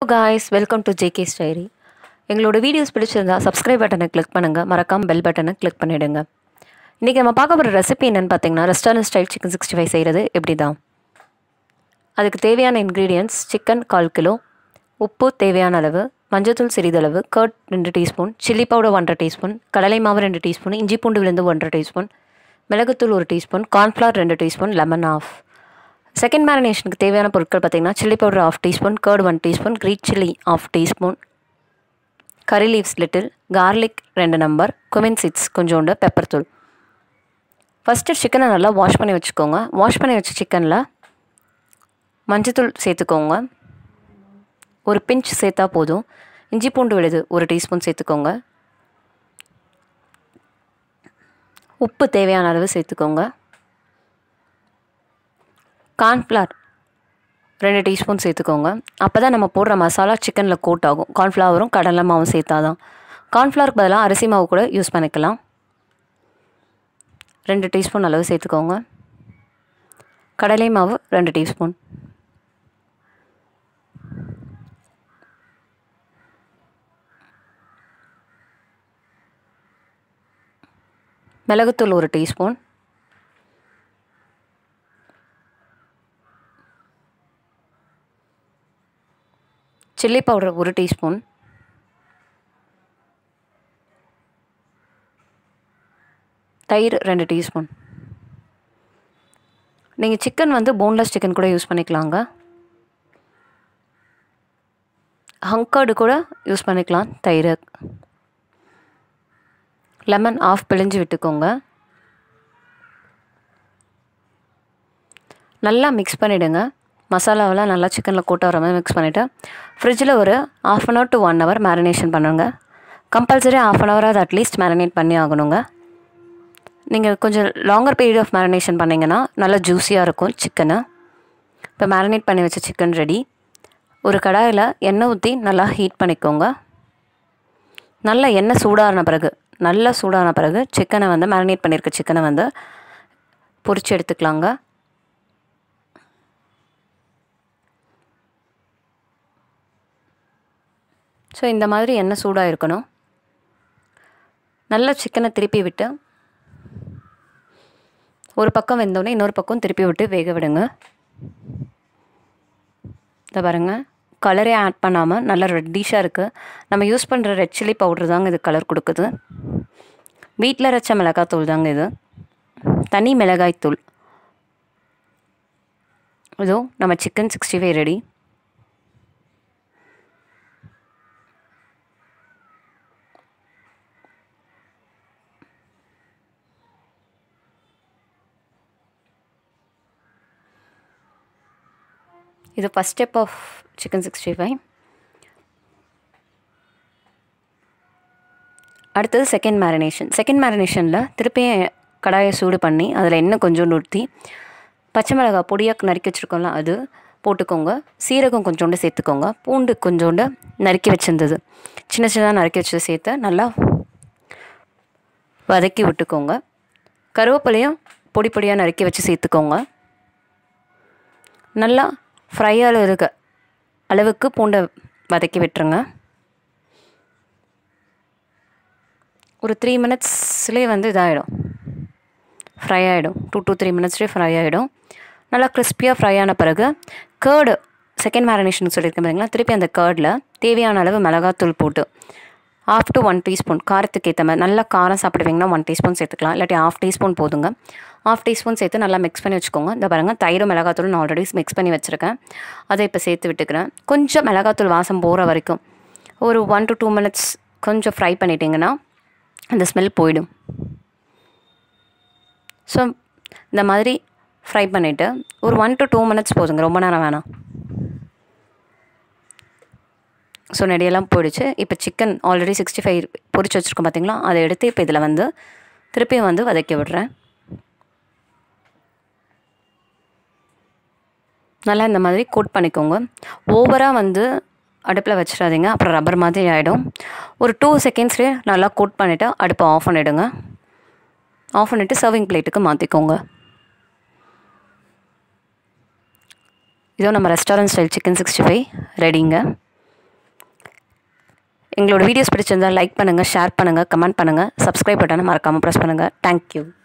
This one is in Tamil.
guys welcome to JK story எங்களோட வீடியோஸ் பிடிச்சிருந்தா சப்ஸ்கிரைப் பட்டனை கிளிக் பண்ணுங்கள் மறக்காம பெல் பட்டனை கிளிக் பண்ணிவிடுங்க இன்றைக்கி நம்ம பார்க்க போகிற ரெசிபி என்னென்னு பார்த்தீங்கன்னா restaurant style chicken sixty five செய்கிறது எப்படி தான் அதுக்கு தேவையான இன்க்ரீடியன்ட்ஸ் சிக்கன் கால் கிலோ உப்பு தேவையான அளவு மஞ்சத்தூள் சிறிதளவு கர்ட் ரெண்டு டீஸ்பூன் சில்லி பவுடர் ஒன்றரை டீஸ்பூன் கடலை மாவு ரெண்டு டீஸ்பூன் இஞ்சி பூண்டு விழுந்து ஒன்றரை டீஸ்பூன் மிளகுத்தூள் ஒரு டீஸ்பூன் கார்ன்ஃப்ளவர் ரெண்டு டீஸ்பூன் லெமன் ஆஃப் செகண்ட் மேரினேஷனுக்கு தேவையான பொருட்கள் பார்த்தீங்கன்னா chilli powder half teaspoon curd one teaspoon க்ரீட் chilli half teaspoon curry leaves little garlic ரெண்டு நம்பர் குமின் சீட்ஸ் கொஞ்சோண்டு பெப்பர் தூள் ஃபஸ்ட்டு சிக்கனை நல்லா வாஷ் பண்ணி வச்சுக்கோங்க வாஷ் பண்ணி வச்ச சிக்கனில் மஞ்சத்தூள் சேர்த்துக்கோங்க ஒரு பிஞ்ச் சேர்த்தா போதும் இஞ்சி பூண்டு விழுது ஒரு டீஸ்பூன் சேர்த்துக்கோங்க உப்பு தேவையான அளவு சேர்த்துக்கோங்க கார்ன்ஃப்ளவர் ரெண்டு டீஸ்பூன் சேர்த்துக்கோங்க அப்போ தான் நம்ம போடுற மசாலா சிக்கனில் கோட் ஆகும் கார்ன்ஃப்ளவரும் கடலை மாவும் சேர்த்தா தான் கார்ன்ஃப்ளவருக்கு பதிலாக அரிசி மாவு கூட யூஸ் பண்ணிக்கலாம் ரெண்டு டீஸ்பூன் அளவு சேர்த்துக்கோங்க கடலை மாவு ரெண்டு டீஸ்பூன் மிளகுத்தூள் ஒரு டீஸ்பூன் சில்லி பவுடர் ஒரு டீஸ்பூன் தயிர் ரெண்டு டீஸ்பூன் நீங்கள் சிக்கன் வந்து போன்லெஸ் சிக்கன் கூட யூஸ் பண்ணிக்கலாங்க ஹங்கர்டு கூட யூஸ் பண்ணிக்கலாம் தயிர் லெமன் ஆஃப் பிழிஞ்சு விட்டுக்கோங்க நல்லா மிக்ஸ் பண்ணிவிடுங்க மசாலாவெல்லாம் நல்லா சிக்கனில் கூட்ட வர மாதிரி மிக்ஸ் பண்ணிவிட்டு ஃப்ரிட்ஜில் ஒரு half an hour to one hour marination பண்ணுங்க கம்பல்சரி ஆஃப் அன் ஹவராவது அட்லீஸ்ட் மேரினேட் பண்ணி ஆகணுங்க நீங்கள் கொஞ்சம் லாங்கர் பீரியட் ஆஃப் மேரினேஷன் பண்ணிங்கன்னா நல்லா ஜூஸியாக இருக்கும் சிக்கனை இப்போ மேரினேட் பண்ணி வச்ச சிக்கன் ரெடி ஒரு கடாயில் எண்ணெய் ஊற்றி நல்லா ஹீட் பண்ணிக்கோங்க நல்லா எண்ணெய் சூடான பிறகு நல்லா சூடான பிறகு சிக்கனை வந்து மேரினேட் பண்ணியிருக்க சிக்கனை வந்து பொரிச்சு எடுத்துக்கலாங்க ஸோ இந்த மாதிரி எண்ணெய் சூடாக இருக்கணும் நல்லா சிக்கனை திருப்பி விட்டு ஒரு பக்கம் வெந்தோடனே இன்னொரு பக்கம் திருப்பி விட்டு வேக விடுங்க இதை பாருங்கள் கலரே ஆட் பண்ணாமல் நல்லா ரெட்டிஷாக இருக்குது நம்ம யூஸ் பண்ணுற ரெட் சில்லி பவுட்ரு தாங்க இது கலர் கொடுக்குது வீட்டில் அரைச்ச மிளகாத்தூள் தாங்க இது தனி மிளகாய் தூள் இதோ நம்ம சிக்கன் சிக்ஸ்டி ஃபைவ் ரெடி இது first step of chicken sixty five அடுத்தது செகண்ட் மேரினேஷன் செகண்ட் மேரினேஷனில் திருப்பியும் கடாயை சூடு பண்ணி அதில் எண்ணெய் கொஞ்சோண்டு ஊற்றி பச்சை மிளகாய் பொடியாக நறுக்கி வச்சுருக்கோம்ல அது போட்டுக்கோங்க சீரகம் கொஞ்சோண்டு சேர்த்துக்கோங்க பூண்டு கொஞ்சோண்டு நறுக்கி வச்சுருந்தது சின்ன சின்னதாக நறுக்கி வச்சு சேர்த்து நல்லா வதக்கி விட்டுக்கோங்க கருவேப்பிலையும் பொடி பொடியாக நறுக்கி வச்சு சேர்த்துக்கோங்க நல்லா ஃப்ரையாக இருக்க அளவுக்கு பூண்டை வதக்கி விட்டுருங்க ஒரு த்ரீ மினிட்ஸ்லேயே வந்து இதாகிடும் ஃப்ரை ஆகிடும் டூ டூ த்ரீ மினிட்ஸ்லேயே ஃப்ரை ஆகிடும் நல்லா கிறிஸ்பியாக ஃப்ரை ஆன பிறகு கேர்டு செகண்ட் மேரினேஷன் சொல்லியிருக்கேன் பார்த்தீங்களா திருப்பி அந்த கேர்டில் தேவையான அளவு மிளகாத்தூள் போட்டு ஆஃப் டு ஒன் டீஸ்பூன் காரத்துக்கு ஏற்ற மாதிரி நல்லா காரம் சாப்பிடுவீங்கன்னா ஒன் டீஸ்பூன் சேர்த்துக்கலாம் இல்லாட்டி ஆஃப் டீஸ்பூன் போதுங்க ஆஃப் டீஸ்பூன் சேர்த்து நல்லா மிக்ஸ் பண்ணி வச்சுக்கோங்க இந்த பாருங்கள் தயிரும் மிளகாத்தூள் நான் ஆல்ரெடி மிக்ஸ் பண்ணி வச்சுருக்கேன் அதை இப்போ சேர்த்து விட்டுக்கிறேன் கொஞ்சம் மிளகாத்தூள் வாசம் போகிற வரைக்கும் ஒரு ஒன் டு டூ மினிட்ஸ் கொஞ்சம் ஃப்ரை பண்ணிட்டீங்கன்னா அந்த ஸ்மெல் போயிடும் ஸோ இந்த மாதிரி ஃப்ரை பண்ணிவிட்டு ஒரு ஒன் டு டூ மினிட்ஸ் போதுங்க ரொம்ப நேரம் வேணாம் ஸோ நெடியெல்லாம் போயிடுச்சு இப்போ சிக்கன் ஆல்ரெடி சிக்ஸ்டி ஃபைவ் பொரிச்சு வச்சுருக்கோம் பார்த்தீங்களா அதை எடுத்து இப்போ இதில் வந்து திருப்பியும் வந்து வதக்கி விடுறேன் நல்லா இந்த மாதிரி கோட் பண்ணிக்கோங்க ஓவராக வந்து அடுப்பில் வச்சிடாதீங்க அப்புறம் ரப்பர் மாதிரி ஆகிடும் ஒரு டூ செகண்ட்ஸ்லேயே நல்லா கோட் பண்ணிவிட்டு அடுப்பை ஆஃப் பண்ணிவிடுங்க ஆஃப் பண்ணிவிட்டு சர்விங் பிளேட்டுக்கு மாற்றிக்கோங்க இதோ நம்ம restaurant style chicken sixty five ரெடிங்க எங்களோட வீடியோஸ் பிடிச்சிருந்தா லைக் பண்ணுங்கள் ஷேர் பண்ணுங்கள் கமெண்ட் பண்ணுங்கள் சப்ஸ்கிரைப் பட்டனை மறக்காமல் ப்ரெஸ் பண்ணுங்கள் தேங்க்யூ